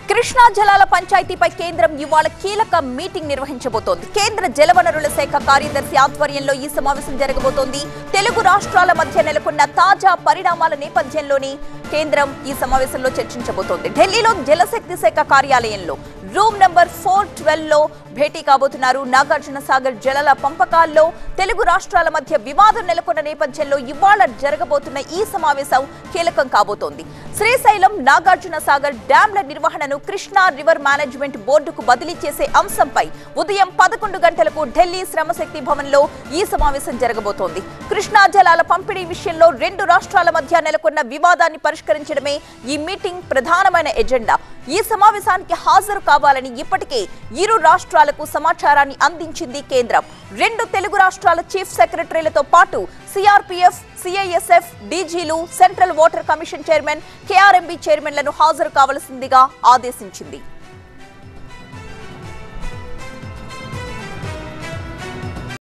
కృష్ణా జలాల పంచాయతీపై కేంద్రం ఇవాళ కీలక మీటింగ్ నిర్వహించబోతోంది కేంద్ర జలవనరుల శాఖ కార్యదర్శి ఆధ్వర్యంలో ఈ సమావేశం జరగబోతోంది తెలుగు రాష్ట్రాల మధ్య నెలకొన్న తాజా పరిణామాల నేపథ్యంలోని కేంద్రం ఈ సమావేశంలో చర్చించబోతోంది ఢిల్లీలో జలశక్తి శాఖ కార్యాలయంలో రూమ్ నంబర్ ఫోర్ ట్వెల్వ్ లో భేటీ కాబోతున్నారు నాగార్జున సాగర్ జలాల పంపకాల్లో తెలుగు రాష్ట్రాల మధ్య వివాదం నెలకొన్న నేపథ్యంలో ఇవాళ జరగబోతున్న ఈ సమావేశం కీలకం కాబోతోంది శ్రీశైలం నాగార్జున సాగర్ డ్యాంల నిర్వహణను కృష్ణా రివర్ మేనేజ్మెంట్ బోర్డుకు బదిలీ చేసే అంశంపై ఉదయం పదకొండు గంటలకు ఢిల్లీ శ్రమశక్తి భవన్లో ఈ సమావేశం జరగబోతోంది కృష్ణా జలాల పంపిణీ విషయంలో రెండు రాష్ట్రాల మధ్య నెలకొన్న వివాదాన్ని పరిష్కరించడమే ఈ మీటింగ్ ప్రధానమైన ఎజెండా ఈ సమావేశానికి హాజరు కావాలని ఇప్పటికే ఇరు రాష్ట్రాలకు సమాచారాన్ని అందించింది కేంద్రం రెండు తెలుగు రాష్ట్రాల చీఫ్ సెక్రటరీలతో పాటు సిఆర్పీఎఫ్ సిఐఎస్ఎఫ్ డీజీలు central water commission chairman KRMB చైర్మన్లను హాజరు కావాల్సిందిగా ఆదేశించింది